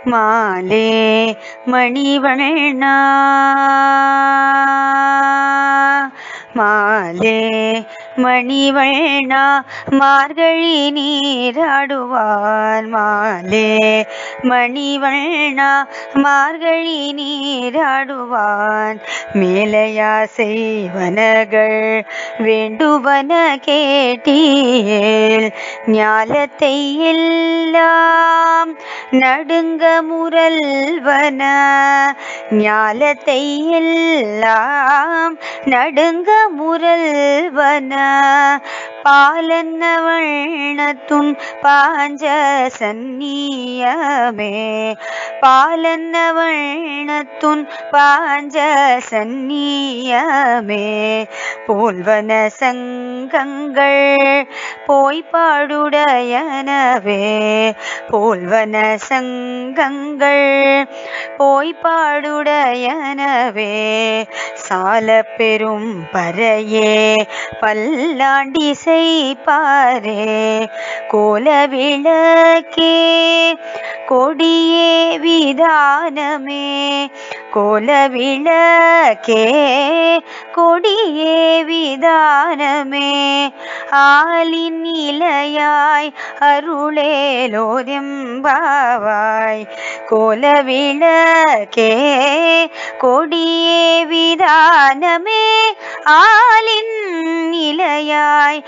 மாலே மணிவண்ணா மாலே மணிவண்ணா மார்கழி நீராடுவார் மாலே மணிவண்ணா மார்கழி நீராடுவான் மேலையா செய்வனகள் வேண்டுவன கேட்டீல் ஞாலத்தை எல்லாம் நடுங்க முரல்வன ஞாலத்தை எல்லாம் நடுங்க முரல்வன பாலன்ன வண்ணத்துன் பாஞ்ச சந்நியமே பாலன்ன வண்ணத்துன் பாஞ்ச சந்நியமே போல்வன சங்கங்கள் போய் பாடுடையனவே போல்வன சங்கங்கள் போய் பாடுடையனவே சால பெரும் பறையே பல்லாண்டி செய்பாரே கோல விளக்கே கொடியே விதானமே கோல விளக்கே கொடியே விதானமே ஆலின் இலையாய் அருளேலோதெம்பாவாய் கோல விளக்கே கொடியே விதானமே ஆலின் நிலையாய்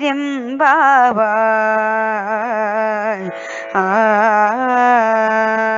அருளேலோதெம்பாவாய் ஆ